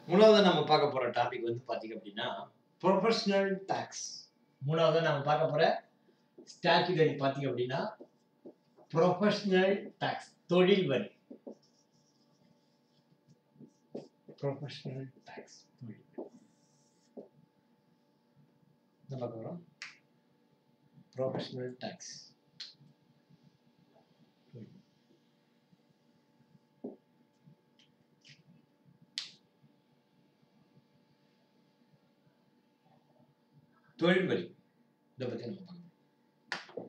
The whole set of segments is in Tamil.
மூணாவது நம்ம பார்க்க போற டாபிக் வந்து பாத்தீங்க அப்படின்னா ப்ரொஃபஷனல் டாக்ஸ் மூணாவது நம்ம பார்க்க போற ஸ்டாச்சுடரி பாத்தீங்க அப்படின்னா ப்ரொஃபஷனல் டாக்ஸ் தொழில் வரி ப்ரொஃபஷனல் டாக்ஸ் தொழில் என்ன பார்க்க போறோம் ப்ரொஃபஷனல் டாக்ஸ் தொழில் வரி இதை பத்தி நம்ம பார்க்கலாம்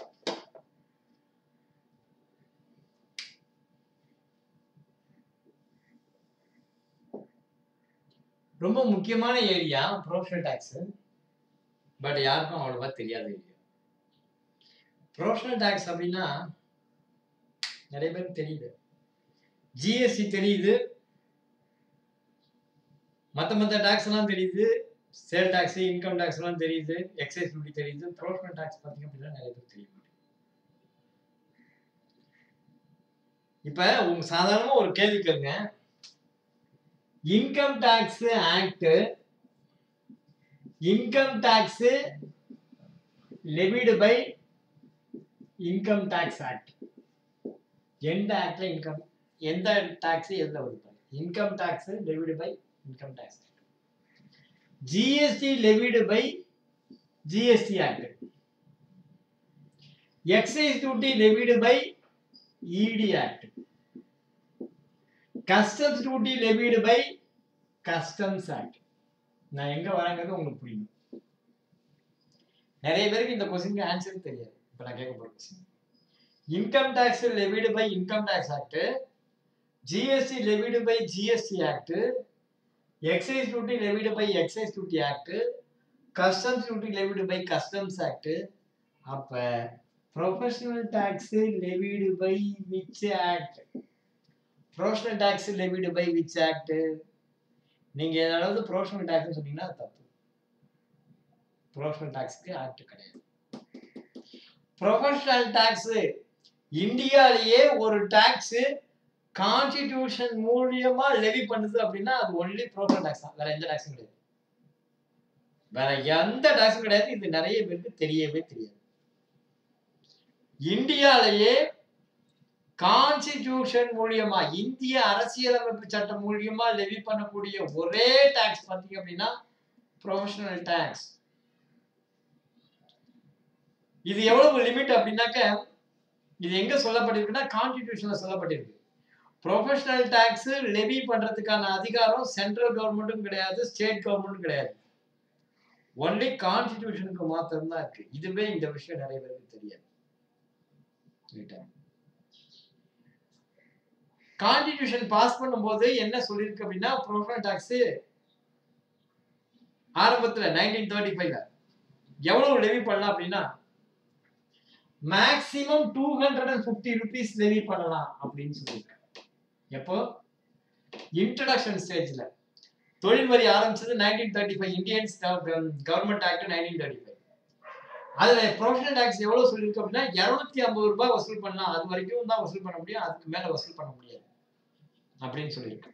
ரொம்ப முக்கியமான ஏரியா ப்ரொஃபஷனல் டாக்ஸ் பட் யாருக்கும் அவ்வளவா தெரியாத ஏரியா ப்ரொஃபஷனல் டாக்ஸ் அப்படின்னா நிறைய பேருக்கு தெரியுது ஜிஎஸ்டி தெரியுது மற்ற மற்ற டாக்ஸ் எல்லாம் தெரியுது சேல் டாக்ஸ் இன்கம் டாக்ஸ் எல்லாம் தெரியுது எக்ஸைஸ் டியூட்டி தெரியுது ப்ரொஃபஷனல் டாக்ஸ் பார்த்தீங்க அப்படின்னா நிறைய பேர் தெரிய மாட்டேங்குது இப்ப உங்க சாதாரணமா ஒரு கேள்வி கேளுங்க income tax act income tax levied by income tax act எந்த ஆக்ட்ல இன்கம் எந்த டாக்ஸ் எதுல வருது income tax levied by income tax GST levied by GST act excise duty levied by ED act customs duty levied by customs act நான் எங்க வரேங்கிறது உங்களுக்கு புரியும் நிறைய பேருக்கு இந்த கொஸ்டினுக்கு ஆன்சர் தெரியாது இப்ப நான் கேட்க போற question income tax levied by income tax act GST levied by GST act excise duty levied by excise duty act customs duty levied by customs act அப்ப professional tax levied by which act professional tax levied by which act நீங்க ஏதாவது ப்ரொஃபஷனல் டாக்ஸ் சொன்னீங்கன்னா அது தப்பு ப்ரொஃபஷனல் டாக்ஸ்க்கு ஆக்ட் கிடையாது ப்ரொஃபஷனல் டாக்ஸ் இந்தியாலேயே ஒரு டாக்ஸ் கான்ஸ்டிடியூஷன் மூலியமா லெவி பண்ணுது அப்படின்னா அது ஒன்லி ப்ரொஃபஷனல் டாக்ஸ் தான் வேற எந்த டாக்ஸும் கிடையாது வேற எந்த டாக்ஸும் கிடையாது இது நிறைய பேருக்கு தெரியவே தெரியாது இந்தியாலேயே கான்ஸ்டிடியூஷன் மூலியமா இந்திய அரசியலமைப்பு சட்டம் மூலியமா லெவி பண்ணக்கூடிய ஒரே டாக்ஸ் பார்த்தீங்க அப்படின்னா ப்ரொஃபஷனல் டாக்ஸ் இது எவ்வளவு லிமிட் அப்படின்னாக்க இது எங்க சொல்லப்பட்டிருக்குன்னா கான்ஸ்டிடியூஷன்ல சொல்லப்பட்டிருக்கு ப்ரொஃபஷனல் டாக்ஸ் லெவி பண்றதுக்கான அதிகாரம் சென்ட்ரல் கவர்மெண்ட்டும் கிடையாது ஸ்டேட் கவர்மெண்ட்டும் கிடையாது ஒன்லி கான்ஸ்டிடியூஷனுக்கு மாத்திரம் தான் இருக்கு இதுவே இந்த விஷயம் நிறைய பேருக்கு தெரியாது கான்ஸ்டிடியூஷன் பாஸ் பண்ணும்போது என்ன சொல்லியிருக்கு அப்படின்னா ப்ரொஃபஷனல் டாக்ஸ் ஆரம்பத்துல நைன்டீன் தேர்ட்டி ஃபைவ்ல எவ்வளவு லெவி பண்ணலாம் அப்படின்னா maximum two hundred and fifty rupees levy பண்ணலாம் அப்படின்னு சொல்லியிருக்காங்க எப்போ இன்ட்ரடக்ஷன் ஸ்டேஜ்ல தொழில் வரி ஆரம்பிச்சது nineteen thirty five Indians government act nineteen thirty five அதுல ப்ரொஃபஷனல் டாக்ஸ் எவ்வளவு சொல்லியிருக்கு அப்படின்னா இருநூத்தி ஐம்பது ரூபாய் வசூல் பண்ணலாம் அது வரைக்கும் தான் வசூல் பண்ண முடியும் அதுக்கு மேல வசூல் பண்ண முடியாது அப்படின்னு சொல்லியிருக்கு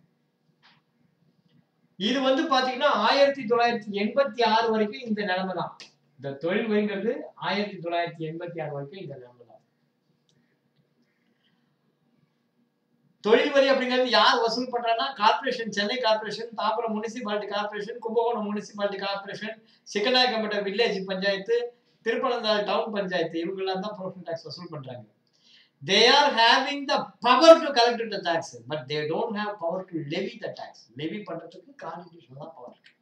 இது வந்து பாத்தீங்கன்னா ஆயிரத்தி தொள்ளாயிரத்தி எண்பத்தி ஆறு வரைக்கும் இந்த நிலைமை தான் இந்த தொழில் வரிங்கிறது ஆயிரத்தி தொள்ளாயிரத்தி எண்பத்தி ஆறு வரைக்கும் இந்த நிலைமை தான் தொழில் வரி அப்படிங்கிறது யார் வசூல் பண்றாங்கன்னா corporation Chennai corporation Tambaram municipality corporation Kumbakonam municipality corporation Sikkanayakkampatta village panchayat Thiruppanandal town panchayat இவங்கெல்லாம் தான் ப்ரொஃபஷனல் டாக்ஸ் வசூல் பண்றாங்க they are having the power to collect the tax but they don't have power to levy the tax levy பண்றதுக்கு கான்ஸ்டிடியூஷன் தான் பவர் இருக்கு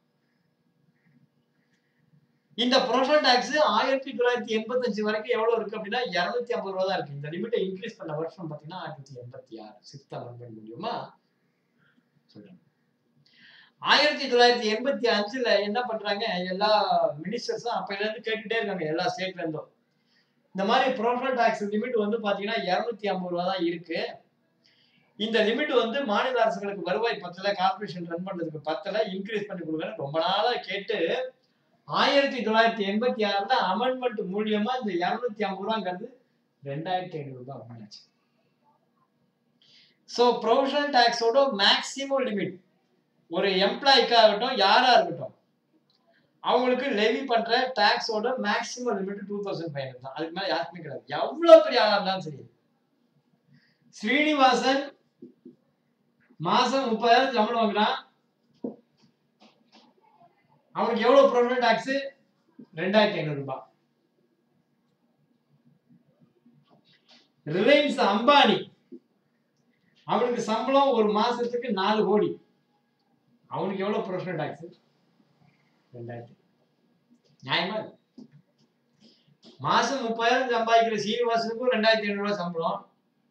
இந்த ப்ரொஃபஷனல் டாக்ஸ் ஆயிரத்தி தொள்ளாயிரத்தி எண்பத்தஞ்சு வரைக்கும் எவ்வளவு இருக்கு அப்படின்னா இருநூத்தி ஐம்பது ரூபா தான் இருக்கு இந்த லிமிட்டை இன்க்ரீஸ் பண்ண வருஷம் பாத்தீங்கன்னா ஆயிரத்தி எண்பத்தி ஆறு சிக்ஸ்த் அமெண்ட்மெண்ட் மூலியமா சொல்றாங்க ஆயிரத்தி தொள்ளாயிரத்தி எண்பத்தி அஞ்சுல என்ன பண்றாங்க எல்லா மினிஸ்டர்ஸும் அப்பையில இருந்து கேட்டுட்டே இருக்காங்க எல்லா ஸ்டேட்ல இருந்தும் இந்த மாதிரி ப்ரொஃபஷனல் டாக்ஸ் லிமிட் வந்து பாத்தீங்கன்னா இருநூத்தி ஐம்பது ரூபா தான் இருக்கு இந்த லிமிட் வந்து மாநில அரசுகளுக்கு வருவாய் பத்தல கார்பரேஷன் ரன் பண்றதுக்கு பத்தல இன்க்ரீஸ் பண்ணி கொடுங்க ரொம்ப நாளா கேட்டு ஆயிரத்தி தொள்ளாயிரத்தி எண்பத்தி ஆறுல அமெண்ட்மெண்ட் மூலியமா இந்த இருநூத்தி ஐம்பது ரூபாங்கிறது ரெண்டாயிரத்தி ஐநூறு ரூபாய் அப்படின்னாச்சு ஸோ ப்ரொஃபஷனல் டாக்ஸோட மேக்ஸிமம் லிமிட் ஒரு எம்ப்ளாய்க்காகட்டும் யாரா இருக்கட்டும் அவங்களுக்கு லெவி பண்ற டாக்ஸோட maximum limit two thousand five hundred தான் அதுக்கு மேல யாருக்குமே கிடையாது எவ்வளவு பெரிய ஆளா இருந்தாலும் சரி ஸ்ரீனிவாசன் மாசம் முப்பதாயிரம் சம்பளம் வாங்குறான் அவனுக்கு எவ்வளவு ப்ரொஃபஷனல் டாக்ஸ் ரெண்டாயிரத்தி ஐநூறு ரூபாய் ரிலையன்ஸ் அம்பானி அவனுக்கு சம்பளம் ஒரு மாசத்துக்கு நாலு கோடி அவனுக்கு எவ்வளவு ப்ரொஃபஷனல் டாக்ஸ் ரெண்டாயிரத்தி நியாயமா இது? மாசம் முப்பதாயிரம் சம்பாதிக்கிற சீனிவாசனுக்கும் ரெண்டாயிரத்தி ஐநூறு ரூபாய் சம்பளம்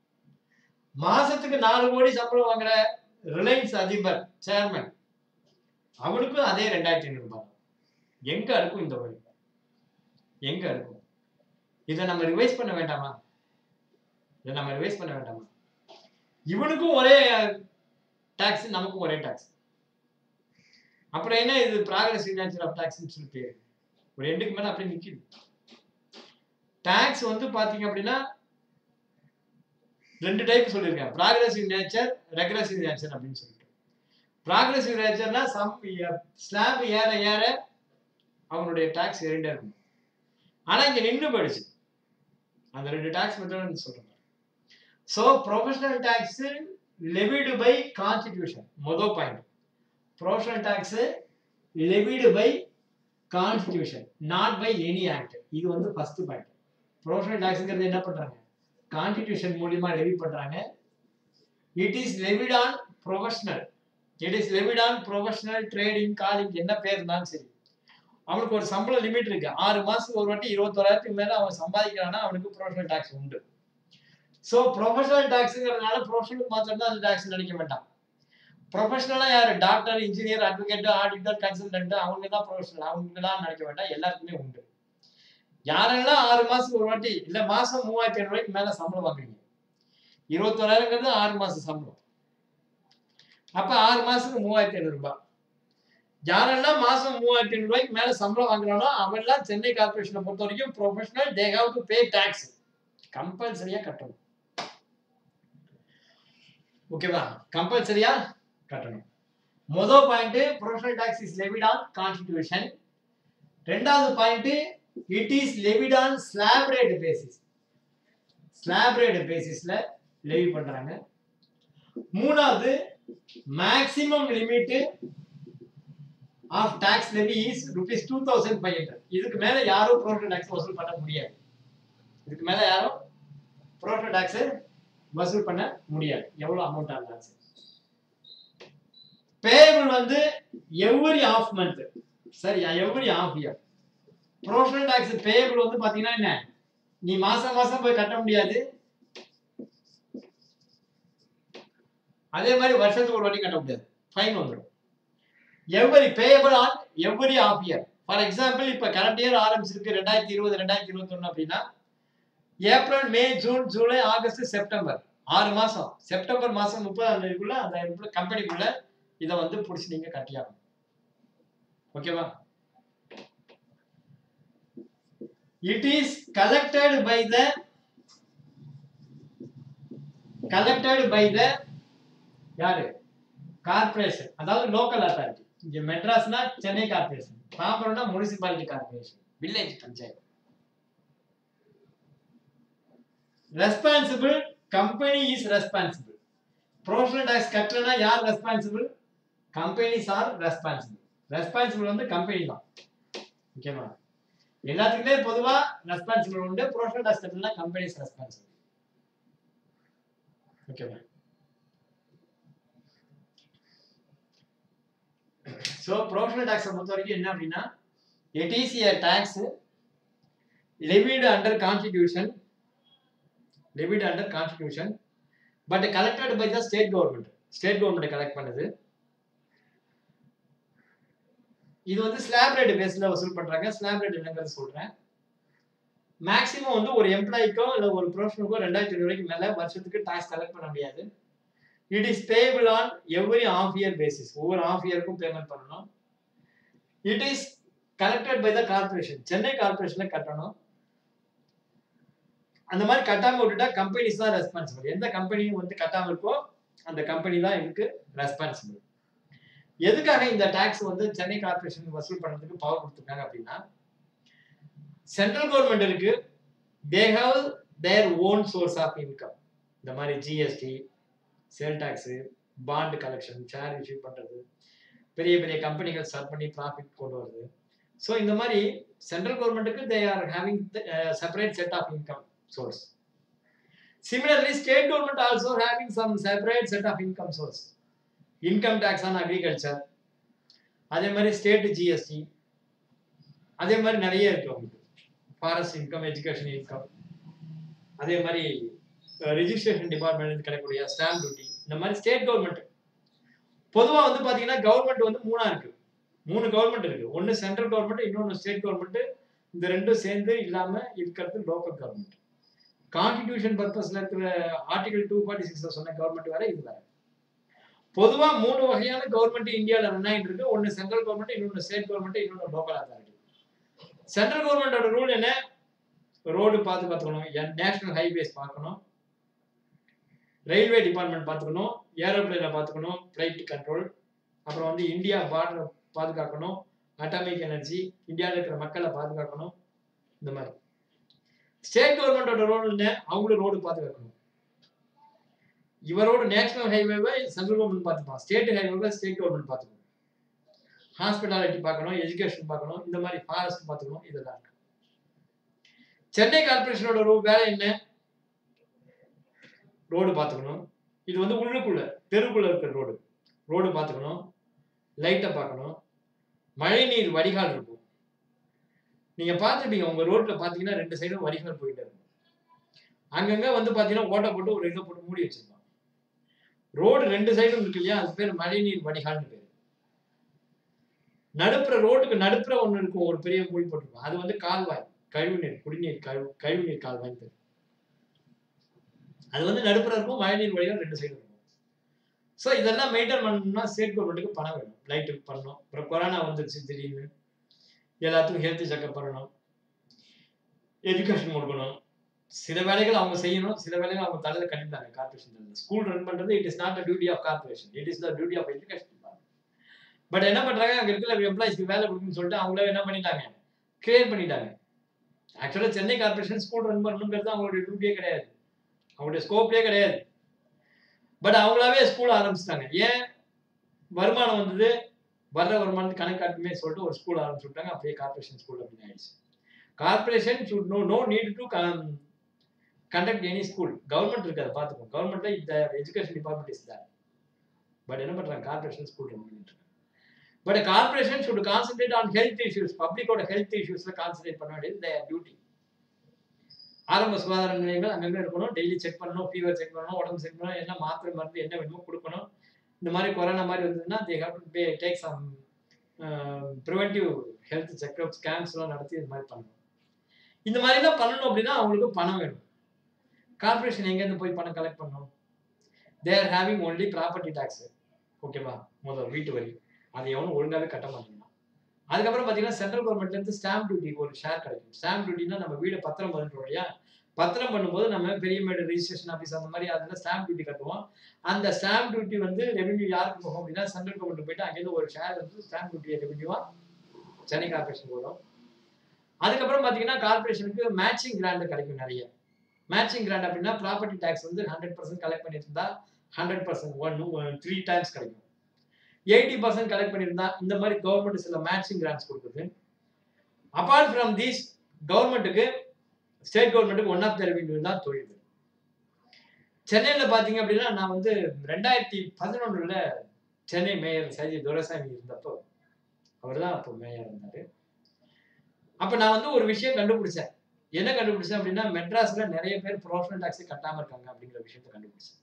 மாசத்துக்கு நாலு கோடி சம்பளம் வாங்குற ரிலையன்ஸ் அதிபர் சேர்மன் அவனுக்கும் அதே ரெண்டாயிரத்தி ஐநூறு ரூபாய் எங்க இருக்கும் இந்த வழி எங்க இருக்கும் இதை நம்ம ரிவைஸ் பண்ண வேண்டாமா இதை நம்ம ரிவைஸ் பண்ண வேண்டாமா இவனுக்கும் ஒரே டாக்ஸ் நமக்கும் ஒரே டாக்ஸ் அப்புறம் என்ன இது ப்ராக்ரஸ் நேச்சர் ஆஃப் டாக்ஸ்னு சொல்லி பேரு ஒரு எண்டுக்கு மேல அப்படியே நிக்குது டாக்ஸ் வந்து பாத்தீங்க அப்படின்னா ரெண்டு டைப் சொல்லியிருக்கேன் ப்ராக்ரஸிவ் நேச்சர் ரெக்ரஸிவ் நேச்சர் அப்படின்னு சொல்லிட்டு ப்ராக்ரஸிவ் நேச்சர்னா சம் ஸ்லாப் ஏற ஏற அவனுடைய டாக்ஸ் ஏறிண்டே இருக்கும் ஆனா இங்க நின்று போயிடுச்சு அந்த ரெண்டு டாக்ஸ் மெத்தட் சொல்றேன் so professional tax levied by constitution மொதல் point professional tax levied by constitution not by any act இது வந்து ஃபர்ஸ்ட் பாயிண்ட் ப்ரொஃபஷனல் டாக்ஸ்ங்கிறது என்ன பண்றாங்க கான்ஸ்டிடியூஷன் மூலியமா லெவி பண்றாங்க it is levied on professional it is levied on professional trading calling என்ன பேர் இருந்தாலும் சரி அவனுக்கு ஒரு சம்பள லிமிட் இருக்கு ஆறு மாசத்துக்கு ஒரு வாட்டி இருபத்தோராயிரத்துக்கு மேல அவன் சம்பாதிக்கிறான்னா அவனுக்கு ப்ரொஃபஷனல் டாக்ஸ் உண்டு ஸோ ப்ரொஃபஷனல் டாக்ஸுங்கிறதுனால ப்ரொஃபஷனல் மாத்திரம் தான் அந்த டாக்ஸ் நினைக்க வேண்டாம் ப்ரொஃபஷனலா யாரு doctor engineer advocate auditor consultant அவங்க தான் ப்ரொஃபஷனல் அவங்க தான் நினைக்க வேண்டாம் எல்லாருக்குமே உண்டு யாரெல்லாம் ஆறு மாசத்துக்கு ஒரு வாட்டி இல்ல மாசம் மூவாயிரத்தி ஐநூறு ரூபாய்க்கு மேல சம்பளம் வாங்குறீங்க இருபத்தோராயிரங்கிறது ஆறு மாசம் சம்பளம் அப்ப ஆறு மாசத்துக்கு மூவாயிரத்தி ஐநூறு ரூபாய் யாரெல்லாம் மாசம் மூவாயிரத்தி ஐநூறு ரூபாய்க்கு மேல சம்பளம் வாங்குறானோ அவெல்லாம் சென்னை கார்பரேஷனை பொறுத்த வரைக்கும் professional they have to pay tax கம்பல்சரியா கட்டணும் ஓகேவா கம்பல்சரியா கட்டணும் முதல் point professional tax is levied on constitution ரெண்டாவது point it is levied on slab rate basis slab rate பேசிஸ்ல லெவி பண்றாங்க மூணாவது maximum limit of tax levy is rupees two thousand five hundred இதுக்கு மேல யாரும் ப்ரோட்டல் டாக்ஸ் வசூல் பண்ண முடியாது இதுக்கு மேல யாரும் ப்ரோட்டல் டாக்ஸ் வசூல் பண்ண முடியாது எவ்வளவு அமௌண்ட் இருந்தாலும் சரி பேபிள் வந்து எவ்ரி ஆஃப் மந்த் சரி every of year professional tax payable வந்து பாத்தீங்கன்னா என்ன நீ மாசம் மாசம் போய் கட்ட முடியாது அதே மாதிரி வருஷத்துக்கு ஒரு வாட்டி கட்ட முடியாது ஃபைன் வந்துடும் every payable on every of year for example இப்ப கரண்ட் இயர் ஆரம்பிச்சிருக்கு ரெண்டாயிரத்தி இருபது ரெண்டாயிரத்தி இருபத்தொன்னு அப்படின்னா April May June July August September ஆறு மாசம் செப்டம்பர் மாசம் முப்பதாம் தேதிக்குள்ள அந்த கம்பெனிக்குள்ள இதை வந்து பிடிச்சி நீங்க கட்டியாகணும் ஓகேவா it is collected by the collected by the யாரு கார்பரேஷன் அதாவது லோக்கல் அத்தாரிட்டி இங்க மெட்ராஸ்னா சென்னை கார்பரேஷன் தாம்பரம்னா municipality corporation village panchayat responsible company is responsible professional tax கட்டலனா யார் responsible companies are responsible responsible வந்து கம்பெனி தான் ஓகேவா எல்லாத்துக்குமே பொதுவா ரெஸ்பான்சிபிள் உண்டு ப்ரொஃபஷனல் டாக்ஸ் கட்டலனா கம்பெனிஸ் ரெஸ்பான்சிபிள் ஓகேவா ஸோ ப்ரொஃபஷனல் டாக்ஸை பொறுத்த வரைக்கும் என்ன அப்படின்னா it is a tax levied under constitution levied under constitution but collected by the state government state government collect பண்ணுது இது வந்து ஸ்லாப் ரேட் பேஸ்ல வசூல் பண்றாங்க ஸ்லாப் ரேட் என்னங்கிறது சொல்றேன் மேக்ஸிமம் வந்து ஒரு எம்ப்ளாய்க்கோ இல்ல ஒரு ப்ரொஃபஷனுக்கோ ரெண்டாயிரத்தி ஐநூறு ரூபாய்க்கு மேல வருஷத்துக்கு டாக்ஸ் கலெக்ட் பண்ண முடியாது it is payable on every of year basis ஒவ்வொரு ஆஃப் இயருக்கும் பேமெண்ட் பண்ணணும் it is collected by the corporation Chennai கார்பரேஷன்ல கட்டணும் அந்த மாதிரி கட்டாம விட்டுட்டா கம்பெனிஸ் தான் ரெஸ்பான்சிபிள் எந்த கம்பெனியும் வந்து கட்டாம இருக்கோ அந்த கம்பெனி தான் இதுக்கு ரெஸ்பான்சிபிள் எதுக்காக இந்த டாக்ஸ் வந்து சென்னை கார்பரேஷன் வசூல் பண்றதுக்கு பவர் கொடுத்துருக்காங்க அப்படின்னா சென்ட்ரல் கவர்மெண்ட் இருக்கு they have their own source of income இந்த மாதிரி GST sale tax bond collection share issue பண்றது பெரிய பெரிய கம்பெனிகள் ஸ்டார்ட் பண்ணி ப்ராஃபிட் கொண்டு வருது ஸோ இந்த மாதிரி சென்ட்ரல் கவர்மெண்ட்டுக்கு they are having separate set of income source similarly state government also having some separate set of income source income tax on agriculture அதே மாதிரி ஸ்டேட் ஜிஎஸ்டி அதே மாதிரி நிறைய இருக்கு உங்களுக்கு ஃபாரஸ்ட் இன்கம் எஜுகேஷன் இன்கம் அதே மாதிரி ரிஜிஸ்ட்ரேஷன் டிபார்ட்மெண்ட் கிடைக்கக்கூடிய ஸ்டாம்ப் டியூட்டி இந்த மாதிரி ஸ்டேட் கவர்மெண்ட் பொதுவா வந்து பாத்தீங்கன்னா கவர்மெண்ட் வந்து மூணா இருக்கு மூணு கவர்மெண்ட் இருக்கு ஒன்னு சென்ட்ரல் கவர்மெண்ட் இன்னொன்னு ஸ்டேட் கவர்மெண்ட் இந்த ரெண்டும் சேர்ந்து இல்லாம இருக்கிறது லோக்கல் கவர்மெண்ட் கான்ஸ்டிடியூஷன் பர்பஸ்ல இருக்கிற ஆர்டிகல் டூ ஃபார்ட்டி சிக்ஸ்ல சொன்ன கவர்மெண்ட் வேற இது வேற பொதுவா மூணு வகையான கவர்மெண்ட் இந்தியாவில் ரன் ஆகிட்டு இருக்கு ஒன்னு சென்ட்ரல் கவர்மெண்ட் இன்னொன்னு ஸ்டேட் கவர்மெண்ட் இன்னொன்னு லோக்கல் அத்தாரிட்டி சென்ட்ரல் கவர்மெண்டோட ரூல் என்ன ரோடு பார்த்து பார்த்துக்கணும் நேஷனல் ஹைவேஸ் பார்க்கணும் ரயில்வே டிபார்ட்மெண்ட் பார்த்துக்கணும் ஏரோப்ளேனை பார்த்துக்கணும் ஃப்ளைட் கண்ட்ரோல் அப்புறம் வந்து இந்தியா பார்டரை பாதுகாக்கணும் அட்டாமிக் எனர்ஜி இந்தியாவில் இருக்கிற மக்களை பாதுகாக்கணும் இந்த மாதிரி ஸ்டேட் கவர்மெண்டோட ரோடு என்ன அவங்களும் ரோடு பாதுகாக்கணும் இவரோட நேஷனல் ஹைவேவை சென்ட்ரல் கவர்மெண்ட் பார்த்துப்பான் ஸ்டேட் ஹைவேவை ஸ்டேட் கவர்மெண்ட் பார்த்துக்கணும் ஹாஸ்பிட்டாலிட்டி பார்க்கணும் எஜுகேஷன் பார்க்கணும் இந்த மாதிரி ஃபாரஸ்ட் பார்த்துக்கணும் இதெல்லாம் இருக்கு சென்னை கார்பரேஷனோட ரூ வேலை என்ன ரோடு பார்த்துக்கணும் இது வந்து உள்ளுக்குள்ள தெருக்குள்ள இருக்கிற ரோடு ரோடு பார்த்துக்கணும் லைட்டை பார்க்கணும் மழைநீர் வடிகால் இருக்கும் நீங்க பார்த்துப்பீங்க உங்க ரோட்ல பாத்தீங்கன்னா ரெண்டு சைடும் வடிகால் போயிட்டே இருக்கும் அங்கங்க வந்து பாத்தீங்கன்னா ஓட்டை போட்டு ஒரு இதை போட்டு மூடி வச்சிருப்பாங்க ரோடு ரெண்டு சைடும் இருக்கு இல்லையா அது பேர் மழைநீர் வடிகால்னு பேர் நடுப்புற ரோட்டுக்கு நடுப்புற ஒண்ணு இருக்கும் ஒரு பெரிய மூடி போட்டிருக்கும் அது வந்து கால்வாய் கழிவுநீர் குடிநீர் கழிவு கழிவுநீர் கால்வாய்னு பேர் அது வந்து நடுப்புற இருக்கும் மழைநீர் வடிகால் ரெண்டு சைடும் இருக்கும் ஸோ இதெல்லாம் மெயின்டைன் பண்ணணும்னா ஸ்டேட் கவர்மெண்ட்டுக்கு பணம் வேணும் லைட்டுக்கு பண்ணணும் அப்புறம் கொரோனா வந்துருச்சு திடீர்னு எல்லாத்துக்கும் ஹெல்த் செக்அப் பண்ணணும் எஜுகேஷன் கொடுக்கணும் சில வேலைகள் அவங்க செய்யணும் சில வேலைகள் அவங்க தலையில கட்டிட்டாங்க கார்பரேஷன் தலையில ஸ்கூல் ரன் பண்றது it is not the duty of corporation it is the duty of education but என்ன பண்றாங்க அங்க இருக்கிற எம்ப்ளாயிஸ்க்கு வேலை கொடுக்குன்னு சொல்லிட்டு அவங்களே என்ன பண்ணிட்டாங்க கிரியேட் பண்ணிட்டாங்க ஆக்சுவலா சென்னை கார்பரேஷன் ஸ்கூல் ரன் பண்ணணுங்கிறது அவங்களுடைய டியூட்டியே கிடையாது அவங்களுடைய ஸ்கோப்பே கிடையாது பட் அவங்களாவே ஸ்கூல் ஆரம்பிச்சிட்டாங்க ஏன் வருமானம் வந்தது வர்ற வருமானத்து கணக்காட்டுமே சொல்லிட்டு ஒரு ஸ்கூல் ஆரம்பிச்சு விட்டாங்க அப்படியே கார்பரேஷன் ஸ்கூல் அப்படின்னு ஆயிடுச்சு corporation should no no need to conduct any school government இருக்காது பார்த்துக்கோங்க கவர்மெண்ட்ல இந்த education department is there but என்ன பண்றாங்க கார்பரேஷன் ஸ்கூல் ரன் பண்ணிட்டு இருக்காங்க but corporation should concentrate on health issues பப்ளிக்கோட ஹெல்த் இஷ்யூஸ்ல கான்சென்ட்ரேட் பண்ண வேண்டியது தேர் டியூட்டி ஆரம்ப சுகாதார நிலையங்கள் அங்கங்க இருக்கணும் டெய்லி செக் பண்ணணும் ஃபீவர் செக் பண்ணணும் உடம்பு செக் பண்ணணும் என்ன மாத்திரை மருந்து என்ன வேணுமோ கொடுக்கணும் இந்த மாதிரி கொரோனா மாதிரி வந்ததுன்னா they have to take some preventive health checkup ஸ்கேம்ஸ்லாம் நடத்தி இந்த மாதிரி பண்ணணும் இந்த மாதிரிலாம் பண்ணணும் அப்படின்னா அவங்களுக்கு பணம் வேணும் கார்பரேஷன் எங்கேருந்து போய் பணம் கலெக்ட் பண்ணணும் they are having only property tax ஓகேவா முதல் வீட்டு வரி அதை எவனும் ஒழுங்காவே கட்ட மாட்டேங்கிறான் அதுக்கப்புறம் பார்த்தீங்கன்னா சென்ட்ரல் கவர்மெண்ட்ல இருந்து ஸ்டாம்ப் டியூட்டி ஒரு ஷேர் கிடைக்கும் ஸ்டாம்ப் டியூட்டினா நம்ம வீடு பத்திரம் பண்ணுறோம் இல்லையா பத்திரம் பண்ணும்போது நம்ம பெரியமேடு ரிஜிஸ்ட்ரேஷன் ஆஃபீஸ் அந்த மாதிரி அதில் ஸ்டாம்ப் டியூட்டி கட்டுவோம் அந்த ஸ்டாம்ப் டியூட்டி வந்து ரெவென்யூ யாருக்கு போகும் அப்படின்னா சென்ட்ரல் கவர்மெண்ட் போயிட்டு அங்கேருந்து ஒரு ஷேர் வந்து ஸ்டாம்ப் டியூட்டி ரெவென்யூவா சென்னை கார்பரேஷன் வரும் அதுக்கப்புறம் பார்த்தீங்கன்னா கார்பரேஷனுக்கு மேட்சிங் கிராண்ட் கிடைக்கும் நிறைய மேட்சிங் கிராண்ட் அப்படின்னா ப்ராப்பர்ட்டி டேக்ஸ் வந்து ஹண்ட்ரட் பர்சன்ட் கலெக்ட் பண்ணியிருந்தா hundred percent one three times கிடைக்கும் எயிட்டி பர்சன்ட் கலெக்ட் பண்ணியிருந்தா இந்த மாதிரி கவர்மெண்ட் சில மேட்சிங் கிராண்ட்ஸ் கொடுக்குது அப்பார்ட் ஃப்ரம் தீஸ் கவர்மெண்ட்டுக்கு ஸ்டேட் கவர்மெண்ட்டுக்கு ஒன் ஆஃப் த ரெவன்யூ தான் தொழில் சென்னையில் பார்த்தீங்க அப்படின்னா நான் வந்து ரெண்டாயிரத்தி பதினொன்றில் சென்னை மேயர் சஜி துரைசாமி இருந்தப்போ அவர் தான் அப்போ மேயர் இருந்தார் அப்போ நான் வந்து ஒரு விஷயம் கண்டுபிடிச்சேன் என்ன கண்டுபிடிச்சேன் அப்படின்னா மெட்ராஸ்ல நிறைய பேர் ப்ரொஃபஷனல் டாக்ஸே கட்டாம இருக்காங்க அப்படிங்கிற விஷயத்தை கண்டுபிடிச்சேன்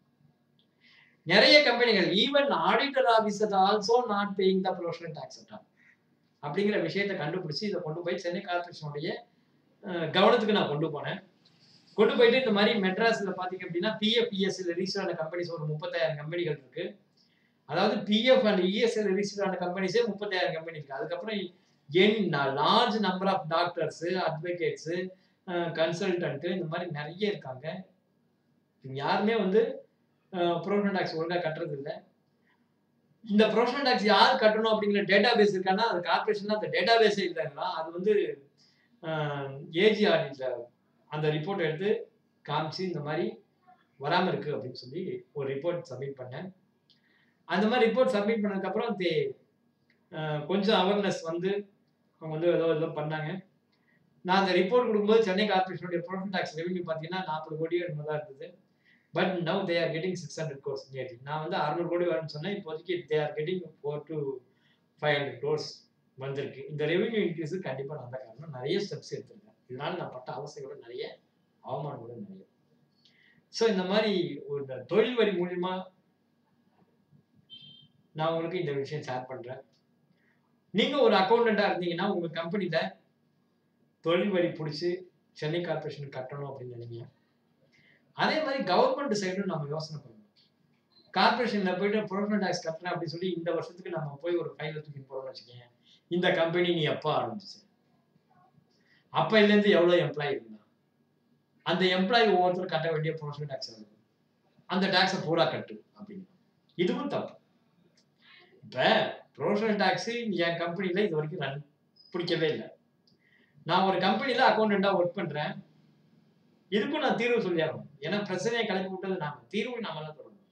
நிறைய கம்பெனிகள் even auditor officer also not paying the professional tax அட்டாம் அப்படிங்கிற விஷயத்தை கண்டுபிடிச்சு இதை கொண்டு போய் சென்னை கார்பரேஷனுடைய கவனத்துக்கு நான் கொண்டு போனேன் கொண்டு போயிட்டு இந்த மாதிரி மெட்ராஸ்ல பாத்தீங்க அப்படின்னா பிஎஃப் பிஎஸ்எல் ரிஜிஸ்டர் ஆன கம்பெனிஸ் ஒரு முப்பத்தாயிரம் கம்பெனிகள் இருக்கு அதாவது பிஎஃப் அண்ட் இஎஸ்எல் ரிஜிஸ்டர் ஆன கம்பெனிஸே முப்பத்தாயிரம் கம்பெனி இருக்கு அதுக்கப்புறம் an large number of doctors advocates consultant இந்த மாதிரி நிறைய இருக்காங்க யாருமே வந்து ப்ரொஃபஷனல் டாக்ஸ் ஒழுங்காக கட்டுறது இல்லை இந்த ப்ரொஃபஷனல் டாக்ஸ் யார் கட்டணும் அப்படிங்கிற டேட்டா பேஸ் இருக்கான்னா அது கார்பரேஷன் அந்த டேட்டா பேஸே இல்லைன்னா அது வந்து ஏஜி ஆடிட்ல அந்த ரிப்போர்ட் எடுத்து காமிச்சு இந்த மாதிரி வராமல் இருக்கு அப்படின்னு சொல்லி ஒரு ரிப்போர்ட் சப்மிட் பண்ணேன் அந்த மாதிரி ரிப்போர்ட் சப்மிட் பண்ணதுக்கப்புறம் தே கொஞ்சம் அவேர்னஸ் வந்து அவங்க வந்து ஏதோ ஏதோ பண்ணாங்க நான் அந்த ரிப்போர்ட் கொடுக்கும்போது சென்னை கார்பரேஷனுடைய ப்ரொஃபஷனல் டாக்ஸ் ரெவன்யூ பார்த்தீங்கன்னா நாற்பது கோடி என்னமோ தான் இருந்தது but now they are getting six hundred crores nearly நான் வந்து அறுநூறு கோடி வரும்னு சொன்னேன் இப்போதைக்கு they are getting four to five hundred crores வந்திருக்கு இந்த ரெவன்யூ இன்க்ரீஸு கண்டிப்பாக நான் தான் காரணம் நிறைய ஸ்டெப்ஸ் எடுத்திருக்கேன் இதனால நான் பட்ட அவசியம் நிறைய அவமானம் கூட நிறைய ஸோ இந்த மாதிரி ஒரு தொழில் வரி மூலியமா நான் உங்களுக்கு இந்த விஷயம் ஷேர் பண்றேன் நீங்க ஒரு அக்கௌண்டண்டா இருந்தீங்கன்னா உங்க கம்பெனில தொழில் வரி பிடிச்சி சென்னை கார்பரேஷன் கட்டணும் அப்படின்னு நினைக்கிறேன் அதே மாதிரி கவர்மெண்ட் சைடும் நம்ம யோசனை பண்ணணும் கார்பரேஷன்ல போயிட்டு ப்ரொஃபஷனல் டாக்ஸ் கட்டுறேன் அப்படின்னு சொல்லி இந்த வருஷத்துக்கு நம்ம போய் ஒரு ஃபைல தூக்கி போறோம்னு வச்சுக்கோங்க இந்த கம்பெனி நீ எப்போ ஆரம்பிச்சு அப்பையிலேருந்து எவ்வளோ எம்ப்ளாயி இருந்தா அந்த எம்ப்ளாயி ஒவ்வொருத்தரும் கட்ட வேண்டிய ப்ரொஃபஷனல் டாக்ஸ் வருது அந்த டாக்ஸை பூரா கட்டு அப்படின்னு இதுவும் தப்பு இப்போ ப்ரொஃபஷனல் டாக்ஸ் என் கம்பெனியில் இது வரைக்கும் ரன் பிடிக்கவே இல்லை நான் ஒரு கம்பெனியில் அக்கௌண்டண்ட்டாக ஒர்க் பண்ணுறேன் இதுக்கும் நான் தீர்வு சொல்லியாகணும் ஏன்னா பிரச்சனையை கிளப்பி விட்டது நாம தீர்வு நாம தான் தொடரணும்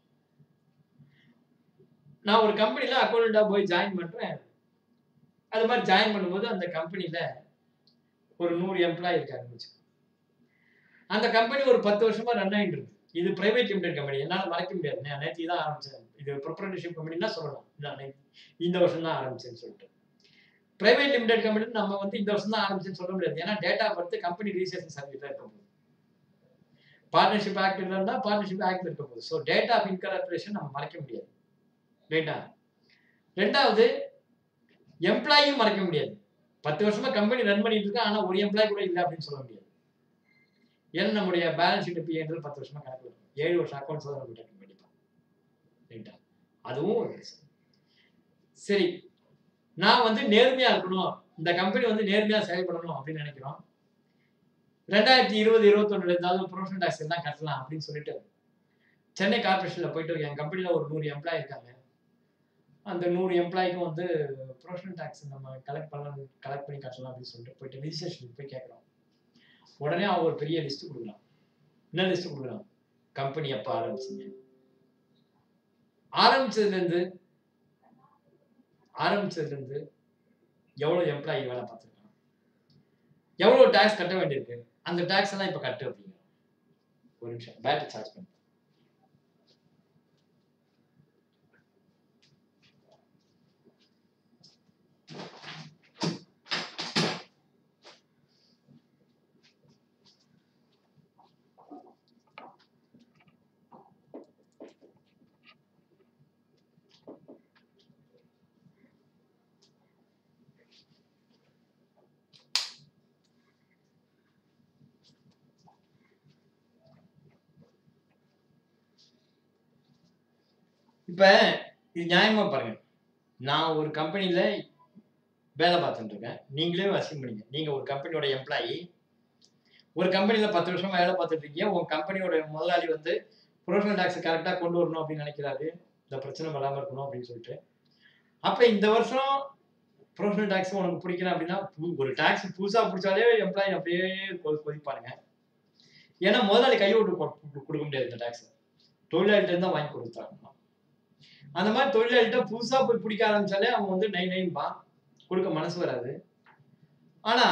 நான் ஒரு கம்பெனியில் அக்கௌண்டண்ட்டாக போய் ஜாயின் பண்ணுறேன் அது மாதிரி ஜாயின் பண்ணும்போது அந்த கம்பெனியில் ஒரு நூறு எம்ப்ளாயி இருக்காருன்னு வச்சுக்கோங்க அந்த கம்பெனி ஒரு பத்து வருஷமா ரன் ஆகிட்டு இருக்கு இது பிரைவேட் லிமிடெட் கம்பெனி என்னால் மறைக்க முடியாது நான் நேற்று தான் ஆரம்பிச்சேன் இது ப்ரொப்ரேட்டர்ஷிப் கம்பெனினா சொல்லலாம் நான் நேத்து இந்த வருஷம் தான் ஆரம்பிச்சேன்னு சொல்லிட்டு பிரைவேட் லிமிடெட் கம்பெனி நம்ம வந்து இந்த வருஷம் தான் ஆரம்பிச்சேன்னு சொல்ல முடியாது ஏன்னா டேட்டா பார்த்து கம்பெனி ரிஜிஸ்ட்ரேஷன் சர்டிஃபிகேட் இருக்க போகுது பார்ட்னர்ஷிப் ஆக்ட் இல்லைன்னா பார்ட்னர்ஷிப் ஆக்ட் இருக்க போகுது ஸோ டேட்டா ஆஃப் இன்கரப்ரேஷன் நம்ம மறைக்க முடியாது ரைட்டா ரெண்டாவது எம்ப்ளாயும் மறைக்க முடியாது பத்து வருஷமா கம்பெனி ரன் பண்ணிட்டு இருக்கேன் ஆனா ஒரு எம்ப்ளாய் கூட இல்லை அப்படின்னு சொல்ல முடியாது ஏன்னா நம்முடைய பேலன்ஸ் ஷீட் பிஏன்றது பத்து வருஷமா கணக்கு இருக்கும் ஏழு வருஷம் அக்கௌண்ட்ஸ் தான் நம்ம டக்குனு படிப்போம் ரைட்டா அதுவும் ஒரு reason. சரி நான் வந்து நேர்மையா இருக்கணும் இந்த கம்பெனி வந்து நேர்மையா செயல்படணும் அப்படின்னு நினைக்கிறோம் ரெண்டாயிரத்தி இருபது இருபத்தொன்னுல இருந்தாலும் ப்ரொஃபஷனல் டாக்ஸ் எல்லாம் கட்டலாம் அப்படின்னு சொல்லிட்டு சென்னை கார்பரேஷன்ல போயிட்டு என் கம்பெனில ஒரு நூறு எம்ப்ளாய் இருக்காங்க அந்த நூறு எம்ப்ளாய்க்கும் வந்து ப்ரொஃபஷனல் டாக்ஸ் நம்ம கலெக்ட் பண்ணலாம் கலெக்ட் பண்ணி கட்டலாம் அப்படின்னு சொல்லிட்டு போயிட்டு ரிஜிஸ்ட்ரேஷன் போய் கேட்குறோம் உடனே அவன் ஒரு பெரிய லிஸ்ட் கொடுக்குறான் என்ன லிஸ்ட் கொடுக்குறான் கம்பெனி எப்போ ஆரம்பிச்சீங்க ஆரம்பிச்சதுலேருந்து ஆரம்பிச்சதுலேருந்து எவ்வளோ எம்ப்ளாயி வேலை பார்த்துருக்கான் எவ்வளோ டேக்ஸ் கட்ட வேண்டியிருக்கு அந்த டேக்ஸ் எல்லாம் இப்போ கட்டு அப்படிங்க ஒரு நிமிஷம் பேட்டரி சார்ஜ் பண்ணு இப்ப இது நியாயமா பாருங்க நான் ஒரு கம்பெனில வேலை பார்த்துட்டு இருக்கேன் நீங்களே அசியம் பண்ணீங்க நீங்க ஒரு கம்பெனியோட எம்ப்ளாயி ஒரு கம்பெனில பத்து வருஷமா வேலை பார்த்துட்டு இருக்கீங்க உங்க கம்பெனியோட முதலாளி வந்து ப்ரொஃபஷனல் டாக்ஸ் கரெக்டா கொண்டு வரணும் அப்படின்னு நினைக்கிறாரு இந்த பிரச்சனை வராம இருக்கணும் அப்படின்னு சொல்லிட்டு அப்ப இந்த வருஷம் ப்ரொஃபஷனல் டாக்ஸ் உனக்கு பிடிக்கல அப்படின்னா பு- ஒரு டாக்ஸ் புதுசா பிடிச்சாலே எம்ப்ளாயி அப்படியே கொ- கொதிப்பாருங்க ஏன்னா முதலாளி கை விட்டு கொ- கொடுக்க முடியாது இந்த டாக்ஸ் தொழிலாளிகிட்ட இருந்து தான் வாங்கி கொடுத்தாங்க அந்த மாதிரி தொழிலாளிகிட்ட புதுசா போய் பிடிக்க ஆரம்பிச்சாலே அவன் வந்து நை நைன்பான் கொடுக்க மனசு வராது ஆனா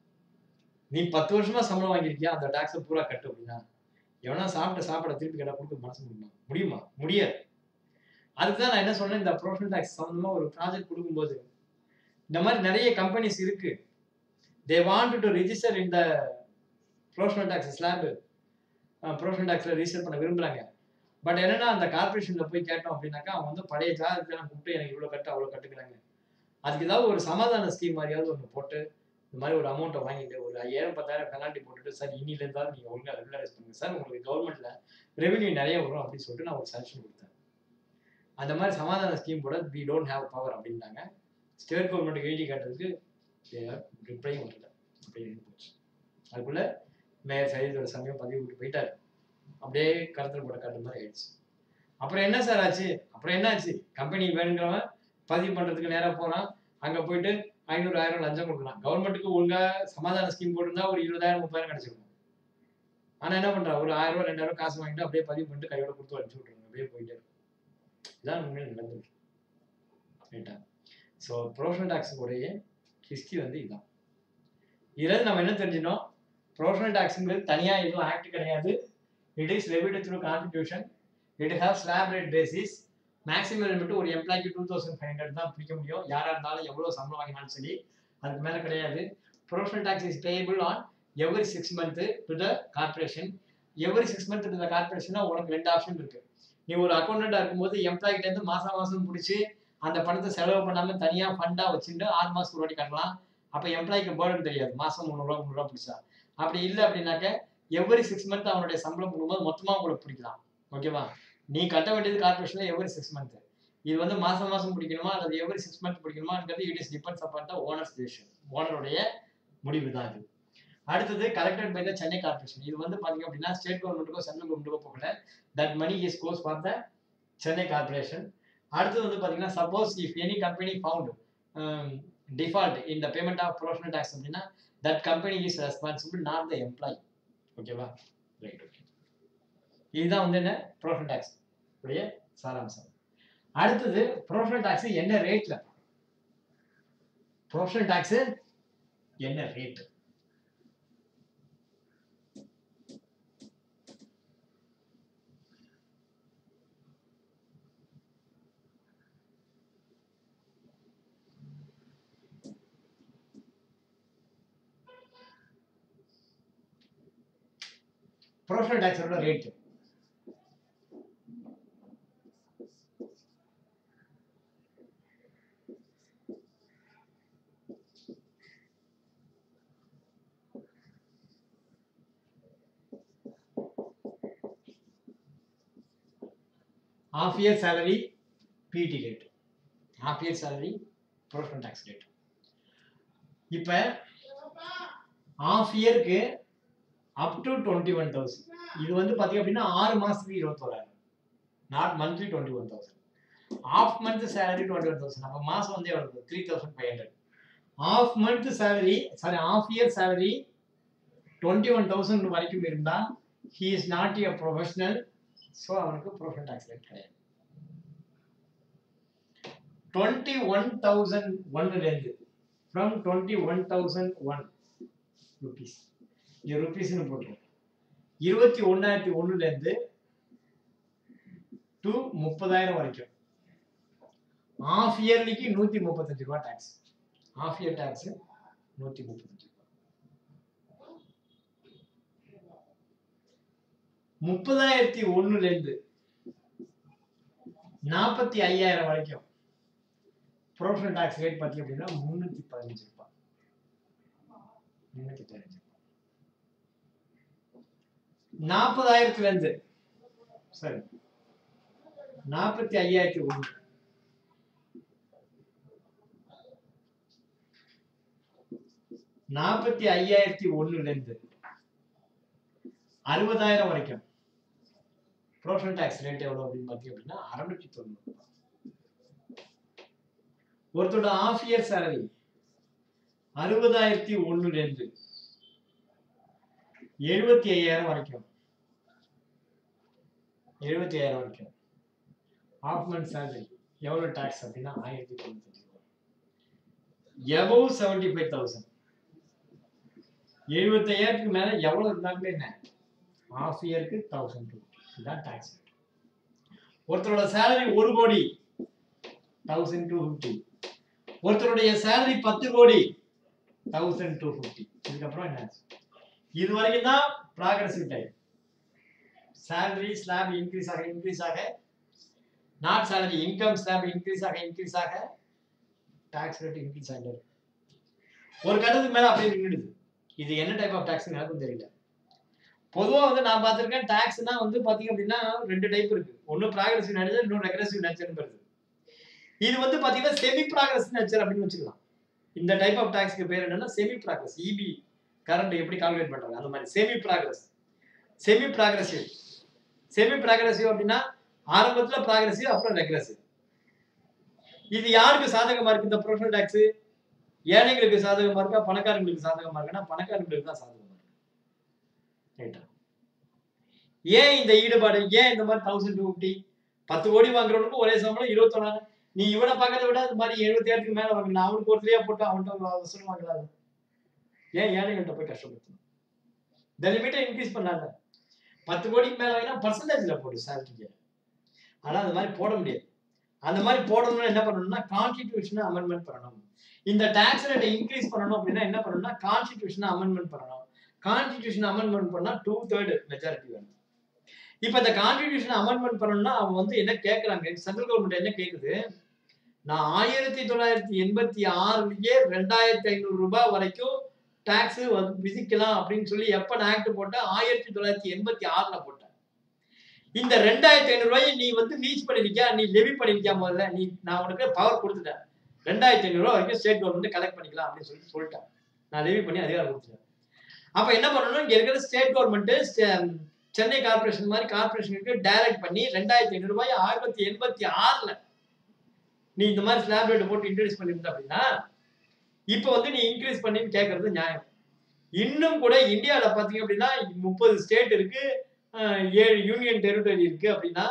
நீ பத்து வருஷமா சம்பளம் வாங்கியிருக்கியா அந்த டாக்ஸை பூரா கட்டு அப்படின்னா எவனா சாப்பிட்ட சாப்பாடை திருப்பி கேட்டா கொடுக்க மனசு முடியுமா முடியுமா முடியாது அதுக்கு தான் நான் என்ன சொன்னேன் இந்த ப்ரொஃபஷனல் டாக்ஸ் சம்மந்தமா ஒரு ப்ராஜெக்ட் கொடுக்கும்போது இந்த மாதிரி நிறைய கம்பெனிஸ் இருக்கு தே வாண்ட் டு ரிஜிஸ்டர் இந்த ப்ரொஃபஷனல் டாக்ஸ் ஸ்லாப் ப்ரொஃபஷனல் டாக்ஸில் ரிஜிஸ்டர் பண்ண விரும்புறாங்க பட் என்னன்னா அந்த கார்பரேஷன்ல போய் கேட்டோம் அப்படின்னாக்கா அவங்க வந்து பழைய ஜாதகத்தை கூப்பிட்டு எனக்கு இவ்வளோ கட்டு அவ்வளோ கட்டுக்கிறாங்க அதுக்கு ஏதாவது ஒரு சமாதான ஸ்கீம் மாதிரியாவது ஒன்று போட்டு இந்த மாதிரி ஒரு அமௌண்ட்டை வாங்கிட்டு ஒரு ஐயாயிரம் பத்தாயிரம் பெனால்ட்டி போட்டுட்டு சார் இன்னில இருந்தாலும் நீங்கள் ஒழுங்காக ரெகுலரைஸ் பண்ணுங்க சார் உங்களுக்கு கவர்மெண்ட்ல ரெவென்யூ நிறைய வரும் அப்படின்னு சொல்லிட்டு நான் ஒரு சஜஷன் கொடுத்தேன் அந்த மாதிரி சமாதான ஸ்கீம் போட வி டோன்ட் ஹேவ் பவர் அப்படின்ட்டாங்க ஸ்டேட் கவர்மெண்ட் எழுதி காட்டுறதுக்கு ரிப்ளையும் வரல அப்படியே நின்னு போச்சு அதுக்குள்ள மேயர் சைதோட சமயம் பதிவு விட்டு போயிட்டாரு அப்படியே கருத்தில் போட்ட காட்டு மாதிரி ஆயிடுச்சு அப்புறம் என்ன சார் ஆச்சு அப்புறம் என்ன ஆச்சு கம்பெனி வேணுங்கிறவன் பதிவு பண்றதுக்கு நேரா போறான் அங்க போயிட்டு ஐநூறு ஆயிரம் லஞ்சம் கொடுக்குறான் கவர்மெண்ட்டுக்கு ஒழுங்கா சமாதான ஸ்கீம் போட்டிருந்தா ஒரு இருபதாயிரம் முப்பதாயிரம் கிடைச்சிருக்கும் ஆனா என்ன பண்றா ஒரு ஆயிரம் ரூபாய் ரெண்டாயிரம் காசு வாங்கிட்டு அப்படியே பதிவு பண்ணிட்டு கையோட கொடுத்து அனுப்பிச்சு விட்டுருங்க அப்படியே போயிட்டே இருக்கும் இதான் உண்மையில் நடந்தது ரைட்டா ஸோ ப்ரொஃபஷனல் டாக்ஸ் உடைய ஹிஸ்ட்ரி வந்து இதுதான் இதுல நம்ம என்ன தெரிஞ்சினோம் ப்ரொஃபஷனல் டாக்ஸுங்கிறது தனியா எதுவும் ஆக்ட் கிடையாது it is levied through constitution it have slab rate basis maximum limit ஒரு எம்ப்ளாய்க்கு டூ தௌசண்ட் ஃபைவ் ஹண்ட்ரட் தான் பிடிக்க முடியும் யாரா இருந்தாலும் எவ்வளவு சம்பளம் வாங்கினாலும் சரி அதுக்கு மேல கிடையாது professional tax is payable on every six month to the corporation every six month to the கார்பரேஷனா உனக்கு ரெண்டு ஆப்ஷன் இருக்கு நீ ஒரு அக்கௌண்டண்டா இருக்கும்போது எம்ப்ளாய்கிட்ட இருந்து மாசம் மாசம் பிடிச்சி அந்த பணத்தை செலவு பண்ணாம தனியா ஃபண்டா வச்சுட்டு ஆறு மாசத்துக்கு ஒரு வாட்டி கட்டலாம் அப்ப எம்ப்ளாய்க்கு பேர்டன் தெரியாது மாசம் முந்நூறுரூவா முந்நூறுரூவா பிடிச்சா அப்படி இல்லை அப்படின்னாக்க எவ்ரி சிக்ஸ் மந்த் அவனுடைய சம்பளம் கொடுக்கும்போது மொத்தமா உங்களுக்கு பிடிக்கலாம் ஓகேவா நீ கட்ட வேண்டியது கார்பரேஷன்ல எவ்ரி சிக்ஸ் மந்த் இது வந்து மாசம் மாசம் பிடிக்கணுமா அல்லது எவ்ரி சிக்ஸ் மந்த் பிடிக்கணுமாங்கிறது it is depends upon the owners decision ஓனருடைய முடிவு தான் இது அடுத்தது collected by the Chennai corporation இது வந்து பாத்தீங்க அப்படின்னா ஸ்டேட் கவர்மெண்ட்டுக்கோ சென்ட்ரல் கவர்மெண்ட்டுக்கோ போகல that money is goes for the Chennai corporation அடுத்தது வந்து பாத்தீங்கன்னா suppose if any company found default in the payment of professional tax அப்படின்னா that company is responsible not the employee ஓகேவா ரைட் ஓகே இதுதான் வந்து என்ன ப்ரொஃபஷனல் டாக்ஸ் உடைய சாராம்சம் அடுத்தது ப்ரொஃபஷனல் டாக்ஸ் என்ன ரேட்ல ப்ரொஃபஷனல் டாக்ஸ் என்ன ரேட் ப்ரொஃபஷனல் டாக்ஸோட rate half year salary PT rate half year salary professional tax rate இப்போ half இயருக்கு up to twenty one thousand இது வந்து பார்த்தீங்க அப்படின்னா ஆறு மாசத்துக்கு இருபத்தோராயிரம் not monthly twenty one thousand of month salary twenty one thousand அப்போ மாதம் வந்து எவ்வளவு three thousand five hundred of month salary sorry of year salary twenty one thousand வரைக்கும் இருந்தால் he is not a professional so அவனுக்கு ப்ரொஃபஷனல் டாக்ஸ் ரேட் கிடையாது டுவெண்ட்டி ஒன் தௌசண்ட் ஒன்னுலேருந்து from twenty one thousand one rupees இங்கே ருபீஸ்னு போட்டுருவோம் இருபத்தி ஒன்னாயிரத்தி ஒன்னுலேருந்து டு முப்பதாயிரம் வரைக்கும் ஆஃப் இயர்லிக்கு நூற்றி முப்பத்தஞ்சு ரூபா டேக்ஸ் ஆஃப் இயர் டேக்ஸ் நூற்றி முப்பத்தஞ்சு ரூபா முப்பதாயிரத்தி ஒன்னுலேருந்து நாற்பத்தி ஐயாயிரம் வரைக்கும் ப்ரொஃபஷனல் டாக்ஸ் ரேட் பார்த்தீங்க அப்படின்னா முந்நூற்றி பதினஞ்சு ரூபாய் முந்நூற்றி பதினஞ்சு நாற்பதாயிரத்துல இருந்து சரி நாற்பத்தி ஐயாயிரத்தி ஒன்று நாற்பத்தி ஐயாயிரத்தி ஒண்ணுல இருந்து அறுபதாயிரம் வரைக்கும் ப்ரொஃபஷனல் டாக்ஸ் ரேட் எவ்வளவு அப்படின்னு பார்த்தீங்க அப்படின்னா அறுநூற்றி தொண்ணூறு ரூபாய். ஒருத்தரோட ஆஃப் இயர் சேலரி அறுபதாயிரத்தி ஒண்ணுல இருந்து எழுபத்தி ஐயாயிரம் வரைக்கும் எழுபத்தி ஐயாயிரம் வரைக்கும் ஆஃப் மந்த் சேலரி எவ்வளோ டாக்ஸ் அப்படின்னா ஆயிரத்தி தொண்ணூத்தஞ்சு ரூபாய் எபவ் செவன்டி ஃபைவ் தௌசண்ட் எழுபத்தையாயிரத்துக்கு மேலே எவ்வளோ இருந்தாலுமே என்ன ஆஃப் இயருக்கு தௌசண்ட் டூ இதுதான் டாக்ஸ் ஒருத்தரோட சேலரி ஒரு கோடி தௌசண்ட் டூ ஃபிஃப்டி ஒருத்தருடைய சேலரி பத்து கோடி தௌசண்ட் டூ ஃபிஃப்டி இதுக்கப்புறம் என்ன இது வரைக்கும் தான் progressive time salary slab increase ஆக இன்க்ரீஸ் ஆக not salary income slab increase ஆக இன்க்ரீஸ் ஆக டாக்ஸ் ரேட் இன்க்ரீஸ் ஆகிட்டு இருக்கு. ஒரு கட்டத்துக்கு மேல அப்படியே நின்றுடுது இது என்ன டைப் ஆஃப் டாக்ஸ் எனக்கும் தெரியல பொதுவா வந்து நான் பார்த்திருக்கேன் டாக்ஸ்னா வந்து பாத்தீங்க அப்படின்னா ரெண்டு டைப் இருக்கு ஒன்னு ப்ராக்ரஸிவ் நேச்சர் இன்னொரு ரெக்ரெசிவ் நேச்சர்னு வருது இது வந்து பாத்தீங்கன்னா செமி ப்ராக்ரஸ் நேச்சர் அப்படின்னு வச்சுக்கலாம் இந்த டைப் ஆஃப் டாக்ஸ்க்கு பேர் என்னன்னா செமி ப்ராக்ரஸ் இபி கரண்ட் எப்படி கால்குலேட் பண்றாங்க அந்த மாதிரி semi progress semi progressive semi progressive அப்படின்னா ஆரம்பத்துல ப்ராக்ரசிவ் அப்புறம் ரெக்ரசிவ் இது யாருக்கு சாதகமா இருக்கு இந்த ப்ரொஃபஷனல் டாக்ஸ் ஏழைங்களுக்கு சாதகமா இருக்கா பணக்காரங்களுக்கு சாதகமா இருக்குன்னா பணக்காரங்களுக்கு தான் சாதகமா இருக்கு ரைட்டா ஏன் இந்த ஈடுபாடு ஏன் இந்த மாதிரி தௌசண்ட் டூ ஃபிஃப்டி பத்து கோடி வாங்குறவனுக்கு ஒரே சம்பளம் இருபத்தொன்னாயிரம் நீ இவனை பார்க்கறத விட இந்த மாதிரி எழுபத்தி ஏழுக்கு மேல வாங்கலாம் அவனுக்கு ஒருத்தரையா போட்டு அவன்கிட்ட அவசரம் வாங்கலாது ஏன் ஏழைகள்கிட்ட போய் கஷ்டப்படுத்தணும் இந்த லிமிட்டை இன்க்ரீஸ் பண்ணாத பத்து கோடிக்கு மேல வாங்கினா பர்சன்டேஜ்ல போடு சேலரிக்கு ஆனா அந்த மாதிரி போட முடியாது அந்த மாதிரி போடணும்னா என்ன பண்ணணும்னா கான்ஸ்டிடியூஷனை அமெண்ட்மெண்ட் பண்ணணும் இந்த டாக்ஸ் ரேட்டை இன்க்ரீஸ் பண்ணணும் அப்படின்னா என்ன பண்ணணும்னா கான்ஸ்டிடியூஷனை அமெண்ட்மெண்ட் பண்ணணும் கான்ஸ்டிடியூஷன் அமெண்ட்மெண்ட் பண்ணா டூ தேர்ட் மெஜாரிட்டி வேணும் இப்ப இந்த கான்ஸ்டிடியூஷன் அமெண்ட்மெண்ட் பண்ணணும்னா அவங்க வந்து என்ன கேட்கறாங்க சென்ட்ரல் கவர்மெண்ட் என்ன கேக்குது நான் ஆயிரத்தி தொள்ளாயிரத்தி எண்பத்தி ஆறுலயே ரெண்டாயிரத்தி ஐநூறு ரூபாய் வரைக்கும் டாக்ஸ் விதிக்கலாம் அப்படின்னு சொல்லி எப்ப நான் ஆக்ட் போட்டேன் ஆயிரத்தி தொள்ளாயிரத்தி எண்பத்தி ஆறுல போட்டேன் இந்த ரெண்டாயிரத்தி ஐநூறு ரூபாயை நீ வந்து ரீச் பண்ணிருக்கியா நீ லெவி பண்ணிருக்கியா முதல்ல நீ நான் உனக்கு பவர் கொடுத்துட்டேன் ரெண்டாயிரத்தி ஐநூறு ரூபாய் வரைக்கும் ஸ்டேட் கவர்மெண்ட் கலெக்ட் பண்ணிக்கலாம் அப்படின்னு சொல்லி சொல்லிட்டேன் நான் லெவி பண்ணி அதிகாரம் கொடுத்துட்டேன் அப்ப என்ன பண்ணணும் இங்க இருக்கிற ஸ்டேட் கவர்மெண்ட் சென்னை கார்பரேஷன் மாதிரி கார்பரேஷனுக்கு டைரக்ட் பண்ணி ரெண்டாயிரத்தி ஐநூறு ரூபாய் ஆயிரத்தி எண்பத்தி ஆறுல நீ இந்த மாதிரி ஸ்லாப் ரேட் போட்டு இன்ட்ரடியூஸ் பண்ணிருந்த அப்படின்னா இப்போ வந்து நீ இன்க்ரீஸ் பண்ணி கேட்கறது நியாயம் இன்னும் கூட இந்தியாவில பாத்தீங்க அப்படின்னா முப்பது ஸ்டேட் இருக்கு அஹ் ஏழு யூனியன் டெரிட்டரி இருக்கு அப்படின்னா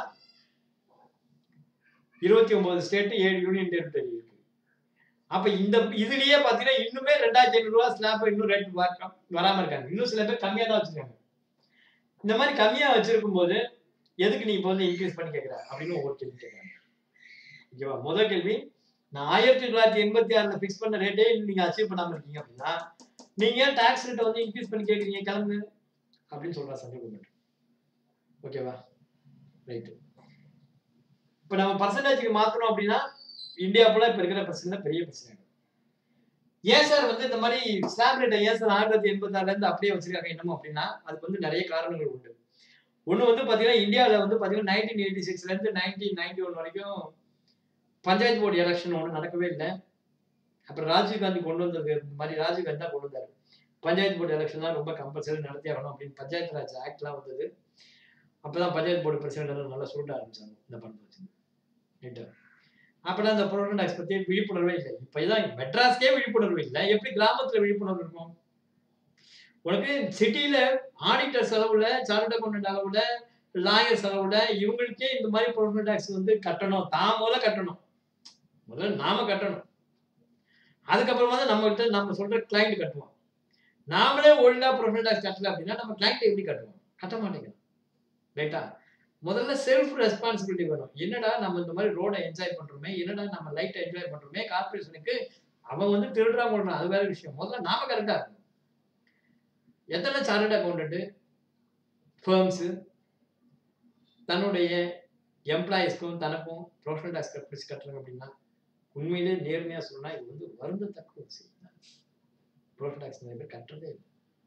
இருபத்தி ஒன்பது ஸ்டேட் ஏழு யூனியன் டெரிட்டரி இருக்கு அப்ப இந்த இதுலயே பாத்தீங்கன்னா இன்னுமே ரெண்டாயிரத்தி ஐநூறு ரூபாய் ஸ்லாப் இன்னும் ரேட் வராம இருக்காங்க இன்னும் சில பேர் கம்மியா தான் வச்சிருக்காங்க இந்த மாதிரி கம்மியா வச்சிருக்கும் போது எதுக்கு நீ இப்போ வந்து இன்க்ரீஸ் பண்ணி கேட்கற அப்படின்னு ஒவ்வொரு கேள்வி கேட்கறாங்க ஓகேவா முதல் கேள்வி நான் ஆயிரத்தி தொள்ளாயிரத்தி எண்பத்தி ஆறுல ஃபிக்ஸ் பண்ண ரேட்டே நீங்க அச்சீவ் பண்ணாம இருக்கீங்க அப்படின்னா நீங்க ஏன் டாக்ஸ் ரேட்டை வந்து இன்க்ரீஸ் பண்ணி கேட்குறீங்க கிளம்பு அப்படின்னு சொல்றா சென்ட்ரல் கவர்மெண்ட் ஓகேவா ரைட்டு இப்போ நம்ம பர்சன்டேஜுக்கு மாத்தணும் அப்படின்னா இந்தியா ஃபுல்லா இப்போ இருக்கிற பிரச்சனை பெரிய பிரச்சனை ஏன் சார் வந்து இந்த மாதிரி ஸ்லாப் ரேட்டை ஏன் சார் ஆயிரத்தி தொள்ளாயிரத்தி எண்பத்தி ஆறுல இருந்து அப்படியே வச்சிருக்காங்க என்னமோ அப்படின்னா அதுக்கு வந்து நிறைய காரணங்கள் உண்டு ஒண்ணு வந்து பாத்தீங்கன்னா இந்தியாவில் வந்து பாத்தீங்கன்னா நைன்டீன் எயிட்டி சிக்ஸ்ல இருந்து நைன்டீன் நைன்டி ஒன் வரைக்கும் பஞ்சாயத்து போர்டு எலெக்ஷன் ஒன்றும் நடக்கவே இல்லை அப்புறம் ராஜீவ் காந்தி கொண்டு வந்தது இந்த மாதிரி ராஜீவ் காந்தி தான் கொண்டு வந்தாரு பஞ்சாயத்து போர்டு எலெக்ஷன்லாம் ரொம்ப கம்பல்சரி நடத்தி ஆகணும் அப்படின்னு பஞ்சாயத்து ராஜ் ஆக்ட்லாம் வந்தது அப்பதான் பஞ்சாயத்து போர்டு பிரசிடென்ட் எல்லாம் நல்லா சுருட்ட ஆரம்பிச்சாங்க இந்த பணத்தை வச்சு ரைட்டு அப்பதான் இந்த ப்ரோடன் டாக்ஸ் பத்தி விழிப்புணர்வே இல்லை இப்பதான் மெட்ராஸ்க்கே விழிப்புணர்வு இல்லை எப்படி கிராமத்துல விழிப்புணர்வு இருக்கும் உனக்கு சிட்டில ஆடிட்டர் செலவுல சார்ட் அக்கௌண்ட் அளவுல லாயர் செலவுல இவங்களுக்கே இந்த மாதிரி ப்ரோடன் டாக்ஸ் வந்து கட்டணும் தான் முதல்ல கட்டணும் முதல்ல நாம கட்டணும் அதுக்கப்புறமா தான் நம்ம கிட்ட நம்ம சொல்ற கிளைண்ட் கட்டுவோம் நாமளே ஒழுங்கா ப்ரொஃபைல் டாக்ஸ் கட்டல அப்படின்னா நம்ம கிளைண்ட் எப்படி கட்டுவோம் கட்ட மாட்டேங்கிறோம் ரைட்டா முதல்ல செல்ஃப் ரெஸ்பான்சிபிலிட்டி வேணும் என்னடா நம்ம இந்த மாதிரி ரோடை என்ஜாய் பண்றோமே என்னடா நம்ம லைட்டை என்ஜாய் பண்றோமே கார்பரேஷனுக்கு அவன் வந்து திருடுறா கொள்றான் அது வேற விஷயம் முதல்ல நாம கரெக்டா இருக்கணும் எத்தனை சார்ட்டட் அக்கௌண்ட் ஃபேர்ம்ஸ் தன்னுடைய எம்ப்ளாயிஸ்க்கும் தனக்கும் ப்ரொஃபஷனல் டாக்ஸ் கட்டி கட்டுறாங்க அப்படின்னா உண்மையிலே நேர்மையா சொன்னா இது வந்து வருந்தத்தக்க ஒரு செய்தி தான் ப்ரொஃபஷனல் டாக்ஸ் நிறைய பேர் கட்டுறதே இல்லை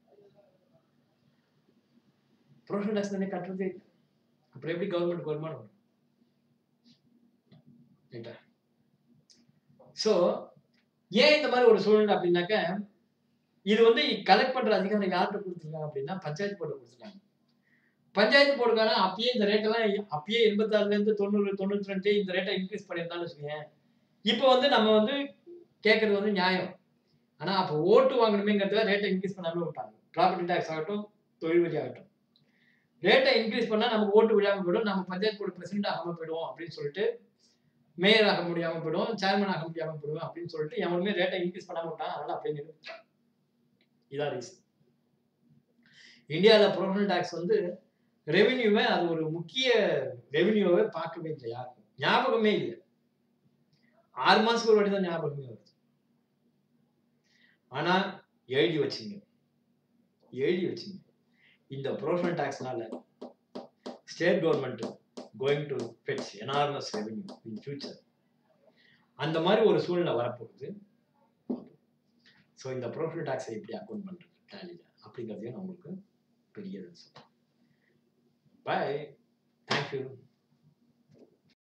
ப்ரொஃபஷனல் டாக்ஸ் நிறைய கட்டுறதே இல்லை அப்புறம் எப்படி கவர்மெண்ட் வருமானம் வரும் ரைட்டா ஸோ ஏன் இந்த மாதிரி ஒரு சூழ்நிலை அப்படின்னாக்க இது வந்து கலெக்ட் பண்ற அதிகாரம் யார்கிட்ட கொடுத்துருக்காங்க அப்படின்னா பஞ்சாயத்து போர்டு கொடுத்துருக்காங்க பஞ்சாயத்து போர்டுக்கான அப்பயே இந்த ரேட்டெல்லாம் அப்பயே எண்பத்தாறுல இருந்து தொண்ணூறு தொண்ணூத்தி ரெண்டு இந்த ரேட்டை இன்க்ரீஸ் பண்ணியிருந்தாலும் வச்சுக்கோங்க இப்போ வந்து நம்ம வந்து கேட்கறது வந்து நியாயம் ஆனா அப்போ ஓட்டு வாங்கணுமேங்கிறதுல ரேட்டை இன்க்ரீஸ் பண்ணாம விட்டாங்க ப்ராப்பர்ட்டி டேக்ஸ் ஆகட்டும் தொழில் வரி ஆகட்டும் ரேட்டை இன்க்ரீஸ் பண்ணா நமக்கு ஓட்டு விழாம போயிடும் நம்ம பஞ்சாயத்து போர்டு பிரசிடென்ட் ஆகாம போயிடுவோம் அப்படின்னு சொல்லிட்டு மேயர் ஆக முடியாம போயிடும் சேர்மன் ஆக முடியாம போயிடுவோம் அப்படின்னு சொல்லிட்டு எவனுமே ரேட்டை இன்க்ரீஸ் பண்ணாம விட்டான் அதனால அப்படியே நிறுத்திட்டான் இதான் ரீசன் இந்தியாவில் ப்ரொஃபஷனல் டேக்ஸ் வந்து ரெவென்யூவை அது ஒரு முக்கிய ரெவென்யூவை பார்க்கவே இல்லை யாருக்கும் ஞாபகமே இல்லை ஆறு மாசத்துக்கு ஒரு வாட்டி தான் ஞாபகமே வருது ஆனா எழுதி வச்சுங்க எழுதி வச்சுங்க இந்த ப்ரொஃபஷனல் டேக்ஸ்னால state government going to fetch enormous revenue in future அந்த மாதிரி ஒரு சூழ்நிலை வரப்போகுது ஸோ இந்த ப்ரொஃபஷனல் டேக்ஸை எப்படி அக்கௌண்ட் பண்ணுறது டேலியில் அப்படிங்கிறதையும் நான் உங்களுக்கு பெரிய சொல்கிறேன் பாய் தேங்க்யூ